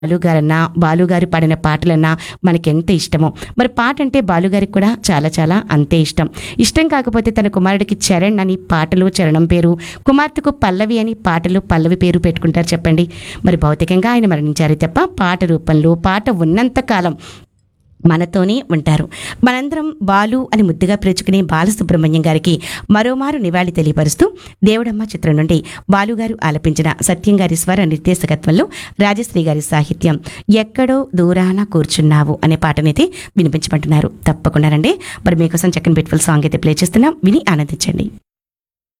బాలుగారన్నా బాలుగారు పాడిన పాటలన్నా మనకి ఎంత ఇష్టమో మరి పాట అంటే బాలుగారికి కూడా చాలా చాలా అంతే ఇష్టం ఇష్టం కాకపోతే తన కుమారుడికి చరణ్ అని పాటలు చరణం పేరు కుమార్తెకు పల్లవి అని పాటలు పల్లవి పేరు పెట్టుకుంటారు చెప్పండి మరి భౌతికంగా ఆయన మరణించారు తప్ప పాట రూపంలో పాట ఉన్నంత కాలం మనతోనే ఉంటారు మనందరం బాలు అని ముద్దుగా పిలుచుకునే బాలసుబ్రహ్మణ్యం గారికి మరోమారు నివాళి తెలియపరుస్తూ దేవుడమ్మ చిత్రం నుండి బాలుగారు ఆలపించిన సత్యం గారి స్వర నిర్దేశకత్వంలో రాజశ్రీ గారి సాహిత్యం ఎక్కడో దూరాన కూర్చున్నావు అనే పాటనైతే వినిపించమంటున్నారు తప్పకుండా రండి మరి మీకోసం చక్కని బ్యూటిఫుల్ సాంగ్ అయితే ప్లే చేస్తున్నాం విని ఆనందించండి